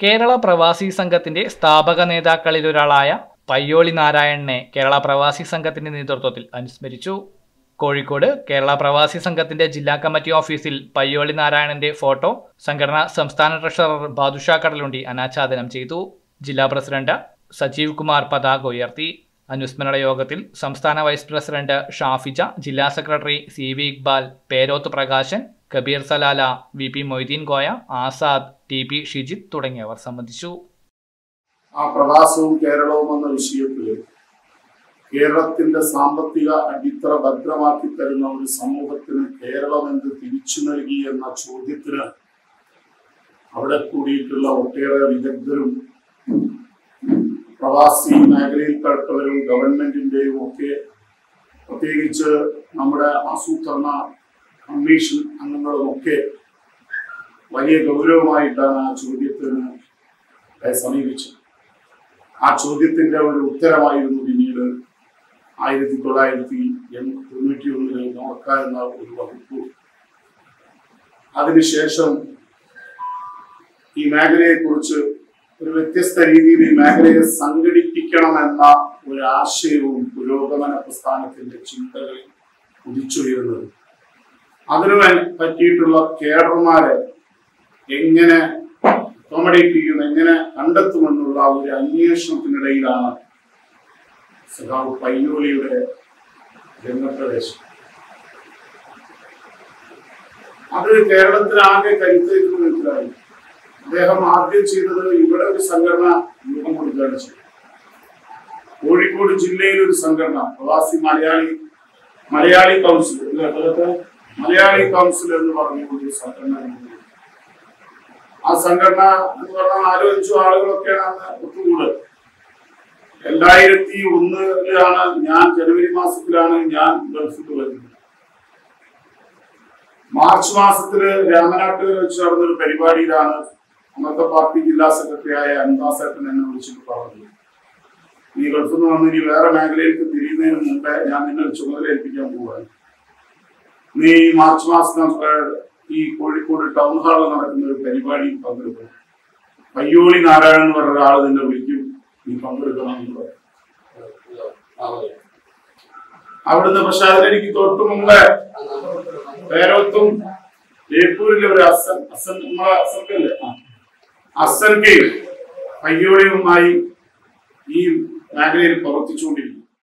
കേരള പ്രവാസി സംഘത്തിന്റെ സ്ഥാപക നേതാക്കളിലൊരാളായ പയ്യോളി നാരായണനെ കേരള പ്രവാസി സംഘത്തിന്റെ നേതൃത്വത്തിൽ അനുസ്മരിച്ചു കോഴിക്കോട് കേരള പ്രവാസി സംഘത്തിന്റെ ജില്ലാ കമ്മിറ്റി ഓഫീസിൽ പയ്യോളി നാരായണന്റെ ഫോട്ടോ സംഘടനാ സംസ്ഥാന ട്രഷറർ ബാദുഷാ കടലുണ്ടി അനാച്ഛാദനം ചെയ്തു ജില്ലാ പ്രസിഡന്റ് സജീവ് കുമാർ പതാക ഉയർത്തി അനുസ്മരണ യോഗത്തിൽ സംസ്ഥാന വൈസ് പ്രസിഡന്റ് ഷാഫിജ ജില്ലാ secretary C V Iqbal Peroth Prakashan Kabeer Salala V P Moideen Koya Azad T P Shijith തുടങ്ങിയവർ സംബന്ധിച്ചു ആ പ്രവാസവും കേരളവും എന്ന വിഷയത്തിൽ കേരളത്തിന്റെ സാമ്പത്തിക അടിത്തറ ഭദ്രമാക്കി തരുന്ന ഒരു സമൂഹത്തിന് കേരളം എന്ത് തിരിച്ചു നൽകി എന്ന ചോദ്യത്തിന് അവിടെ കൂടിയിട്ടുള്ള ഒട്ടേറെ വിദഗ്ധരും പ്രവാസി മേഖലയിൽ പെട്ടവരും ഗവൺമെന്റിന്റെയും ഒക്കെ പ്രത്യേകിച്ച് നമ്മുടെ ആസൂത്രണ കമ്മീഷൻ അംഗങ്ങളുമൊക്കെ വലിയ ഗൗരവമായിട്ടാണ് ആ ചോദ്യത്തിന് സമീപിച്ചത് ആ ചോദ്യത്തിന്റെ ഒരു ഉത്തരമായിരുന്നു പിന്നീട് ആയിരത്തി തൊള്ളായിരത്തി തൊണ്ണൂറ്റി ഒന്നില് നോക്ക എന്ന ഒരു വകുപ്പ് അതിനുശേഷം ഈ മേഖലയെ കുറിച്ച് ഒരു വ്യത്യസ്ത രീതിയിൽ ഈ മേഖലയെ സംഘടിപ്പിക്കണമെന്ന ഒരു ആശയവും പുരോഗമന പ്രസ്ഥാനത്തിന്റെ ചിന്തകളിൽ ഉദിച്ചുയരുന്നത് അതിനു വേ- പറ്റിയിട്ടുള്ള കേഡർമാരെ എങ്ങനെ അക്കോമഡേറ്റ് ചെയ്യും എങ്ങനെ കണ്ടെത്തുമെന്നുള്ള ഒരു അന്വേഷണത്തിനിടയിലാണ് സഖാവ് പയ്യോളിയുടെ രംഗപ്രവേശം അത് കേരളത്തിലാകെ കരുത്തേക്ക് മനസ്സിലായി അദ്ദേഹം ആദ്യം ചെയ്തത് ഇവിടെ ഒരു സംഘടന രൂപം കൊടുക്കുകയാണ് ചെയ്തത് കോഴിക്കോട് ജില്ലയിൽ ഒരു സംഘടന പ്രവാസി മലയാളി മലയാളി കൗൺസിൽ ഇല്ലേ, അതൊക്കെ മലയാളി കൗൺസിൽ എന്ന് പറഞ്ഞുകൊണ്ട് ഒരു സംഘടന രൂപം കൊടുത്തു. ആ സംഘടന എന്ന് പറഞ്ഞാൽ നാലോ അഞ്ചോ ആളുകളൊക്കെയാണ് അന്ന് ഒത്തുകൂടുക രണ്ടായിരത്തി ഒന്നിലാണ് ഞാൻ ജനുവരി മാസത്തിലാണ് ഞാൻ ഗൾഫിൽ വരുന്നത് മാർച്ച് മാസത്തില് രാമനാട്ടുകര വെച്ച് നടന്നൊരു പരിപാടിയിലാണ് അന്നത്തെ പാർട്ടി ജില്ലാ സെക്രട്ടറിയായ അൻദാസേട്ടൻ എന്നെ വിളിച്ചിട്ട് പറഞ്ഞത് നീ ഗൾഫിൽ നിന്ന് വന്ന് ഇനി വേറെ മേഖലയിലേക്ക് തിരിയുന്നതിന് മുമ്പേ ഞാൻ നിന്നെ ചുമതല ഏൽപ്പിക്കാൻ പോവാണ് നീ ഈ മാർച്ച് മാസം നമുക്ക് ഈ കോഴിക്കോട് ടൗൺ ഹാളിൽ നടക്കുന്ന ഒരു പരിപാടിയിൽ പങ്കെടുക്കണം പയ്യോളി നാരായണൻ എന്ന് പറഞ്ഞ ഒരാൾ നിന്നെ വിളിക്കും നീ പങ്കെടുക്കണം എന്ന് പറയും അവിടുന്ന് പക്ഷെ അതിലെനിക്ക് തൊട്ടു മുമ്പേ പേരോത്തും ജയ്പൂരിലെ ഒരു അസൻ അസൻ നമ്മളെ അസൻകല്ലേ അസൻകയും പയ്യോളിയുമായി ഈ മേഖലയിൽ പ്രവർത്തിച്ചുകൊണ്ടിരിക്കും